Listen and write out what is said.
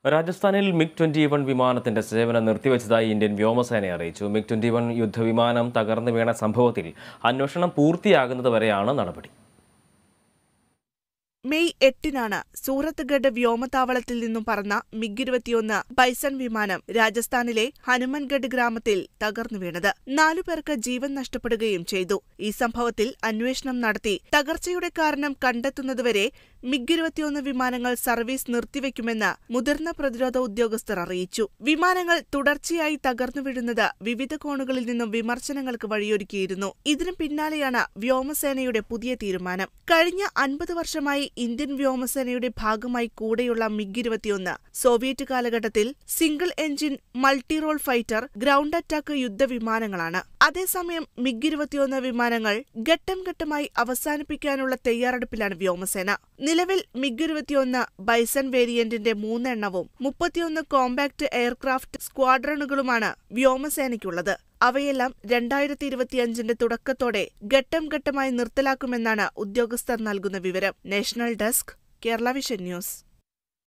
രാജസ്ഥാനിൽ MiG twenty one വിമാനത്തിന്റെ സേവനം നിർത്തിവെച്ചതായി ഇന്ത്യൻ വ്യോമസേന അറിയിച്ചു മിഗ് ട്വന്റി വൺ യുദ്ധവിമാനം തകർന്നു വീണ സംഭവത്തിൽ അന്വേഷണം പൂർത്തിയാകുന്നതുവരെയാണ് നടപടി മെയ് എട്ടിനാണ് സൂറത്ത്ഗഡ് വ്യോമതാവളത്തിൽ നിന്നും പറന്ന മിഗ് ഇരുപത്തിയൊന്ന് ബൈസൺ വിമാനം രാജസ്ഥാനിലെ ഹനുമൻഗഡ് ഗ്രാമത്തിൽ തകർന്നു വീണത് നാലുപേർക്ക് ജീവൻ നഷ്ടപ്പെടുകയും ചെയ്തു ഈ സംഭവത്തിൽ അന്വേഷണം നടത്തി തകർച്ചയുടെ കാരണം കണ്ടെത്തുന്നതുവരെ മിഗ് ഇരുപത്തിയൊന്ന് വിമാനങ്ങൾ സർവീസ് നിർത്തിവെക്കുമെന്ന് മുതിർന്ന പ്രതിരോധ ഉദ്യോഗസ്ഥർ അറിയിച്ചു വിമാനങ്ങൾ തുടർച്ചയായി തകർന്നു വീഴുന്നത് വിവിധ കോണുകളിൽ നിന്നും വിമർശനങ്ങൾക്ക് വഴിയൊരുക്കിയിരുന്നു ഇതിനു പിന്നാലെയാണ് വ്യോമസേനയുടെ പുതിയ തീരുമാനം കഴിഞ്ഞ അൻപത് വർഷമായി ഇന്ത്യൻ വ്യോമസേനയുടെ ഭാഗമായി കൂടെയുള്ള മിഗ് ഇരുപത്തിയൊന്ന് സോവിയറ്റ് കാലഘട്ടത്തിൽ single engine multi role fighter ground attack യുദ്ധവിമാനങ്ങളാണ് അതേസമയം മിഗ് ഇരുപത്തിയൊന്ന് വിമാനങ്ങൾ ഘട്ടം ഘട്ടമായി അവസാനിപ്പിക്കാനുള്ള തയ്യാറെടുപ്പിലാണ് വ്യോമസേന നിലവിൽ മിഗ് ഇരുപത്തിയൊന്ന് ബൈസൺ വേരിയന്റിന്റെ മൂന്നെണ്ണവും മുപ്പത്തിയൊന്ന് കോമ്പാക്ട് എയർക്രാഫ്റ്റ് സ്ക്വാഡ്രണുകളുമാണ് വ്യോമസേനയ്ക്കുള്ളത് അവയെല്ലാം രണ്ടായിരത്തി ഇരുപത്തിയഞ്ചിന്റെ തുടക്കത്തോടെ ഘട്ടം ഘട്ടമായി നിർത്തലാക്കുമെന്നാണ് ഉദ്യോഗസ്ഥർ നൽകുന്ന വിവരം national desk Kerala vision news